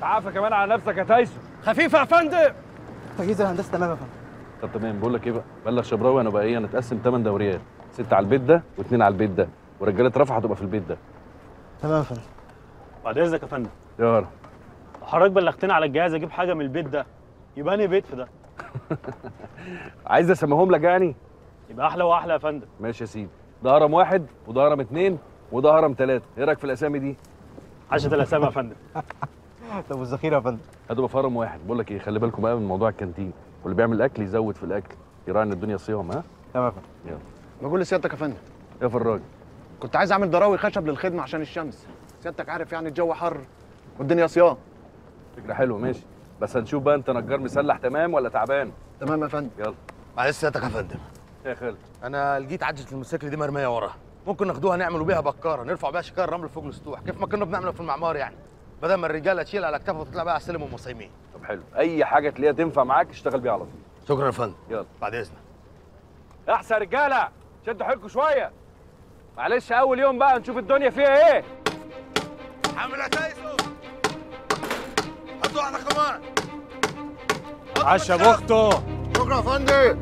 تعافى كمان على نفسك يا تايسون خفيفه يا فندم تجهيز الهندسه تمام يا فندم طب تمام بقول لك ايه بقى بلغ شبراوي انا بقى ايه هنتقسم 8 دوريات ستة على البيت ده واثنين على البيت ده ورجاله رفع هتبقى في البيت ده تمام يا فندم بعد اذنك يا فندم يا هلا حضرتك بلغتني على الجهاز اجيب حاجه من البيت ده يبقى انهي بيت في ده عايز اسميهم لك يعني يبقى احلى واحلى يا فندم ماشي يا سيدي ده هرم واحد وده هرم اثنين وده هرم ثلاثة ايه رايك في الاسامي دي عشرة الاسامي يا فندم طب والذخيره يا فندم هتبقى في هرم واحد بقول لك ايه خلي بالكم بقى من موضوع الكانتين واللي بيعمل الاكل يزود في الاكل يراعي ان الدنيا صيام ها تمام يا فندم يلا بقول لسيادتك يا فندم يا فراج كنت عايز اعمل ضراوي خشب للخدمه عشان الشمس سيادتك عارف يعني الجو حر والدنيا صيام فكره حلوه ماشي بس هنشوف بقى انت نجار مسلح تمام ولا تعبان تمام يا فندم يلا معلش سيادتك يا فندم يا خالد انا لقيت عجله الموتوسيكل دي مرميه وراها ممكن ناخدوها نعملوا بيها بكاره نرفع بيها شكار رمل فوق السطوح كيف ما كنا بنعمل في المعمار يعني بدل ما الرجاله تشيل على اكتافها وتطلع بقى على السلم وهم صايمين طب حلو اي حاجه تلاقيها تنفع معاك اشتغل بيها على طول شكرا يا فندم يلا بعد اذنك احسن رجاله شدوا حيلكم شويه معلش اول يوم بقى نشوف الدنيا فيها ايه عامل يا تايسون هاتوا واحده كمان عشا بخته شكرا يا فندم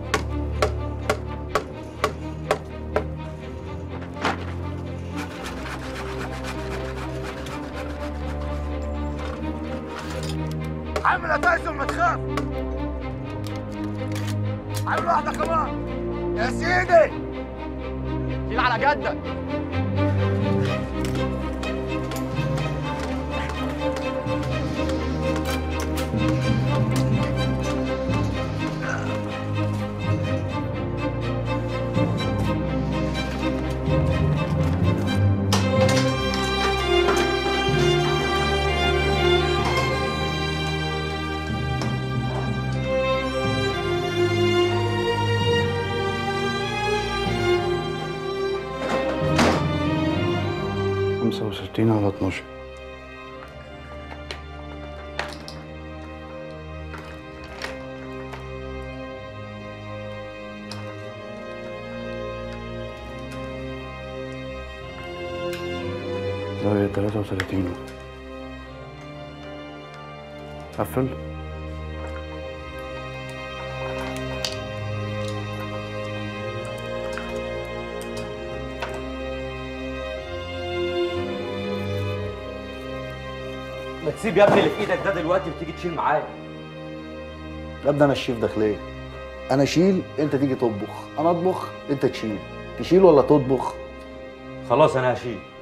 عامل يا تايسون ما تخاف عامل واحده كمان يا سيدي شيل على جدك خمسة وستين على اتناشر زاوية تلاتة وتلاتين قفل ما تسيب يا ابني اللي في ايدك ده دلوقتي وتيجي تشيل معايا يا ابني انا الشيف داخلية انا اشيل انت تيجي تطبخ انا اطبخ انت تشيل تشيل ولا تطبخ خلاص انا هشيل